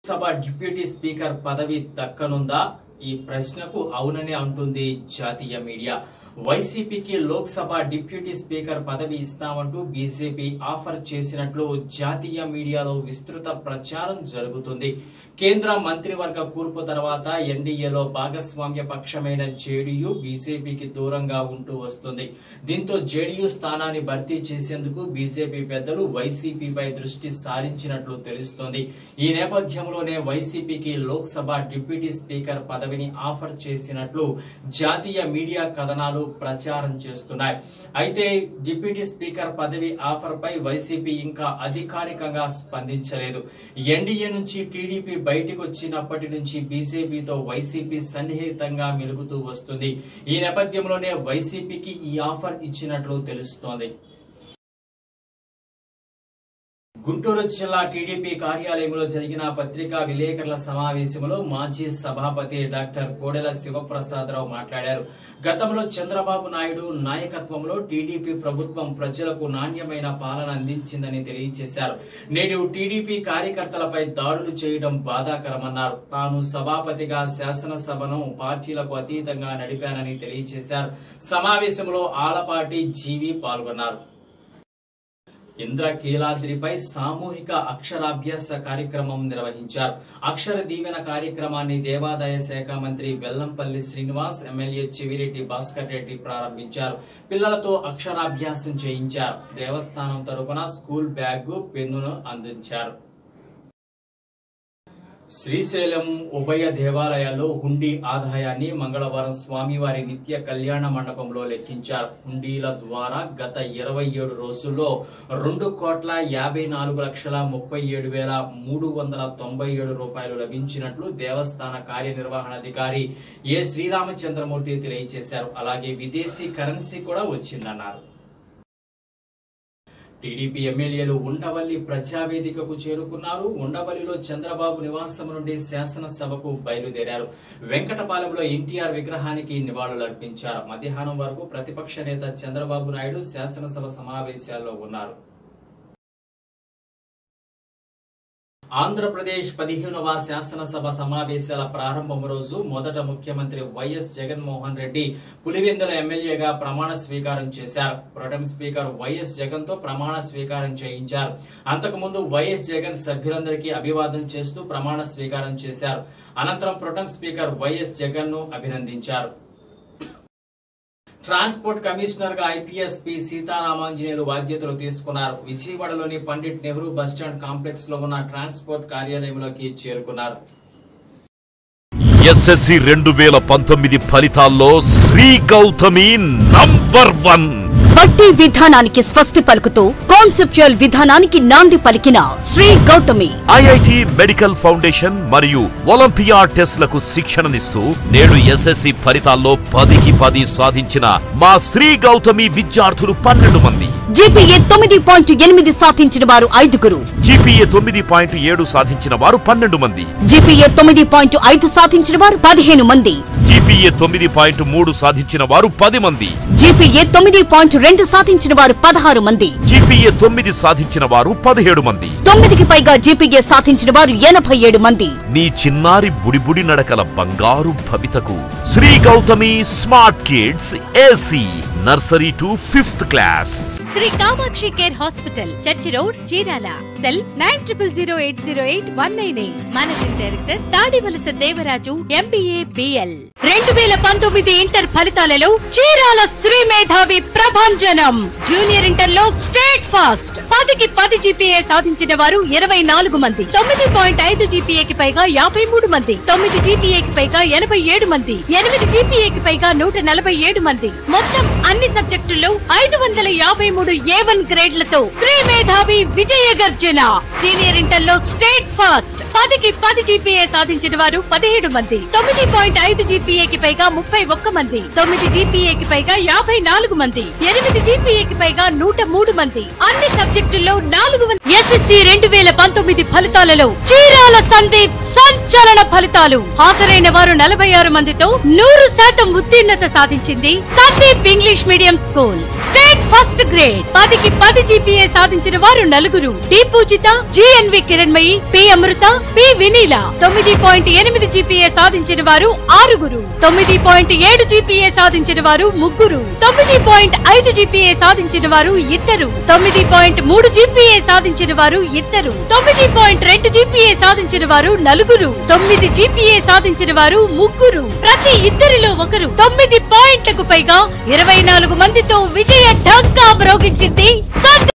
సభ deputy speaker పదవి దక్కనుందా ఈ ప్రశ్నకు అవునని అంటుంది జాతీయ మీడియా వైసీపీకి లోక్సభ డిప్యూటీ స్పీకర్ పదవి ఇస్తామంటూ బీజేపీ ఆఫర్ చేసినట్లు జాతీయ మీడియాలో విస్తృత ప్రచారం జరుగుతుంది కేంద్ర మంత్రివర్గ కూర్పు తర్వాత ఎన్డీఏలో భాగస్వామ్య పక్షమైన జేడీయూ బీజేపీకి దూరంగా ఉంటూ వస్తుంది దీంతో జేడీయూ స్థానాన్ని భర్తీ చేసేందుకు బీజేపీ పెద్దలు వైసీపీపై దృష్టి సారించినట్లు తెలుస్తోంది ఈ నేపథ్యంలోనే వైసీపీకి లోక్సభ డిప్యూటీ స్పీకర్ పదవిని ఆఫర్ చేసినట్లు జాతీయ మీడియా కథనాలు ప్రచారం చేస్తున్నాయి అయితే డిప్యూటీ స్పీకర్ పదవి ఆఫర్ పై వైసీపీ ఇంకా అధికారికంగా స్పందించలేదు ఎన్డీఏ నుంచి టీడీపీ బయటకు వచ్చినప్పటి నుంచి బీజేపీతో వైసీపీ సన్నిహితంగా మెలుగుతూ వస్తుంది ఈ నేపథ్యంలోనే వైసీపీకి ఈ ఆఫర్ ఇచ్చినట్లు తెలుస్తోంది గుంటూరు జిల్లా టీడీపీ కార్యాలయంలో జరిగిన పత్రికా విలేకరుల సమావేశంలో మాజీ సభాపతి డాక్టర్ కోడెల శివప్రసాదరావు మాట్లాడారు గతంలో చంద్రబాబు నాయుడు నాయకత్వంలో టీడీపీ ప్రభుత్వం ప్రజలకు నాణ్యమైన పాలన అందించిందని తెలియజేశారు నేడు టీడీపీ కార్యకర్తలపై దాడులు చేయడం బాధాకరమన్నారు తాను సభాపతిగా శాసనసభను పార్టీలకు అతీతంగా నడిపానని తెలియజేశారు సమావేశంలో ఆలపాటి జీవి పాల్గొన్నారు ఇంద్రకీలాద్రిపై సామూహిక అక్షరాభ్యాస కార్యక్రమం నిర్వహించారు అక్షర దీవెన కార్యక్రమాన్ని దేవాదాయ శాఖ మంత్రి వెల్లంపల్లి శ్రీనివాస్ ఎమ్మెల్యే చెవిరెడ్డి భాస్కర్ రెడ్డి ప్రారంభించారు పిల్లలతో అక్షరాభ్యాసం చేయించారు దేవస్థానం తరపున స్కూల్ బ్యాగ్ పెన్నును అందించారు శ్రీశైలం ఉభయ దేవాలయాల్లో హుండీ ఆదాయాన్ని మంగళవారం స్వామివారి నిత్య కళ్యాణ మండపంలో లెక్కించారు హుండీల ద్వారా గత ఇరవై ఏడు రోజుల్లో రెండు కోట్ల యాభై నాలుగు లక్షల ముప్పై ఏడు వేల మూడు వందల తొంభై ఏడు రూపాయలు లభించినట్లు దేవస్థాన కార్యనిర్వహణాధికారి ఏ శ్రీరామచంద్రమూర్తి తెలియజేశారు అలాగే విదేశీ కరెన్సీ కూడా వచ్చిందన్నారు టీడీపీ ఎమ్మెల్యేలు ఉండవల్లి ప్రజావేదికకు చేరుకున్నారు ఉండవల్లిలో చంద్రబాబు నివాసం నుండి శాసనసభకు బయలుదేరారు వెంకటపాలెంలో ఎన్టీఆర్ విగ్రహానికి నివాళులర్పించారు మధ్యాహ్నం వరకు ప్రతిపక్ష నేత చంద్రబాబు నాయుడు శాసనసభ సమావేశాల్లో ఉన్నారు ఆంధ్రప్రదేశ్ పదిహేనవ శాసనసభ సమావేశాల ప్రారంభం రోజు మొదట ముఖ్యమంత్రి వైఎస్ జగన్మోహన్ రెడ్డి పులివెందుల ఎమ్మెల్యేగా ప్రమాణ స్వీకారం చేశారు ప్రొటెం స్పీకర్ వైఎస్ జగన్ తో ప్రమాణ స్వీకారం చేయించారు అంతకుముందు వైఎస్ జగన్ సభ్యులందరికీ అభివాదం చేస్తూ ప్రమాణ స్వీకారం చేశారు అనంతరం ప్రొటెం స్పీకర్ వైఎస్ జగన్ ను అభినందించారు ట్రాన్స్పోర్ట్ కమిషనర్ గా ఐపీఎస్ పి సీతారామాంజనేయులు బాధ్యతలు తీసుకున్నారు విజయవాడలోని పండిట్ నెహ్రూ బస్టాండ్ కాంప్లెక్స్ లో ఉన్న ట్రాన్స్పోర్ట్ కార్యాలయంలోకి చేరుకున్నారు ఎస్ఎస్సి రెండు వేల పంతొమ్మిది ఫలితాల్లో శ్రీ గౌతమి నంబర్ వన్ బట్టి విధానానికి స్వస్తి పలుకుతూ కాన్సెప్చువల్ విధానానికి నాంది పలికిన Sri Gautami IIT medical foundation మరియు ఒలింపియా టెస్ట్లకు శిక్షణనిస్తూ నేడు ఎస్ఎస్సి ఫలితాల్లో పదికి పది సాధించిన మా శ్రీ గౌతమి విద్యార్థులు పన్నెండు మంది జీపీఏ తొమ్మిది పాయింట్ ఎనిమిది సాధించిన వారు ఐదుగురు జీపీఏ తొమ్మిది పాయింట్ ఏడు సాధించిన వారు పన్నెండు మంది జీపీఏ తొమ్మిది పాయింట్ ఐదు సాధించిన వారు పదిహేను మంది జీపీఏ తొమ్మిది పాయింట్ మూడు సాధించిన వారు పది మంది జీపీఏ తొమ్మిది పాయింట్ రెండు సాధించిన వారు పదహారు మంది జీపీఏ తొమ్మిది సాధించిన వారు పదిహేడు మంది తొమ్మిదికి పైగా జీపీఏ సాధించిన వారు ఎనభై ఏడు మంది నీ చిన్నారి బుడిబుడి నడకల బంగారు భవితకు Sri Gautami smart kids AC nursery to fifth class Sri Kamakshi care hospital church road Chirala cell nine triple zero eight zero eight one nine eight managing director Tadivalasa Devaraju MBA BL రెండు వేల పంతొమ్మిది ఇంటర్ ఫలితాలలో చీరాల శ్రీ మేధావి ప్రభంజనం జూనియర్ ఇంటర్ లో స్టేట్ ఫాస్ట్ పదికి పది జీపీఏ సాధించిన వారు ఇరవై నాలుగు మంది తొమ్మిది పాయింట్ ఐదు జీపీఏకి పైగా యాభై మూడు మంది తొమ్మిది జీపీఏకి పైగా ఎనభై ఏడు మంది ఎనిమిది జీపీఏకి పైగా నూట నలభై ఏడు మంది మొత్తం అన్ని సబ్జెక్టుల్లో ఐదు వందల యాభై మూడు ఏ వన్ గ్రేడ్లతో శ్రీ మేధావి విజయ గర్జన సీనియర్ ఇంటర్ లో స్టేట్ ఫాస్ట్ పదికి పది జీపీఏ సాధించిన వారు పదిహేడు మంది తొమ్మిది పాయింట్ ఐదు జీపీఏకి పైగా ముప్పై ఒక్క మంది తొమ్మిది జీపీఏకి పైగా యాభై నాలుగు మంది ఎనిమిది జీపీఏకి పైగా నూట మూడు మంది అన్ని సబ్జెక్టుల్లో నాలుగు ఎస్ఎస్సి రెండు వేల పంతొమ్మిది ఫలితాలలో చీరాల సందీప్ సంచలన ఫలితాలు హాజరైన వారు నలభై ఆరు మందితో నూరు శాతం ఉత్తీర్ణత సాధించింది Sandeep English medium school state first grade పదికి పది జీపీఏ సాధించిన వారు నలుగురు D Poojitha GNV Kiranmayi P Amrutha P Vineela తొమ్మిది పాయింట్ ఎనిమిది జీపీఏ సాధించిన వారు ఆరుగురు తొమ్మిది పాయింట్ ఏడు జీపీఏ సాధించిన వారు ముగ్గురు తొమ్మిది పాయింట్ ఐదు జీపీఏ సాధించిన వారు ఇద్దరు తొమ్మిది పాయింట్ మూడు జీపీఏ సాధించిన వారు ఇద్దరు తొమ్మిది పాయింట్ రెండు జీపీఏ సాధించిన వారు నలుగురు తొమ్మిది జీపీఏ సాధించిన వారు ముగ్గురు ప్రతి ఇద్దరిలో ఒకరు తొమ్మిది పాయింట్లకు పైగా ఇరవై నాలుగు మందితో విజయ ఢంకా మ్రోగించింది సందీప్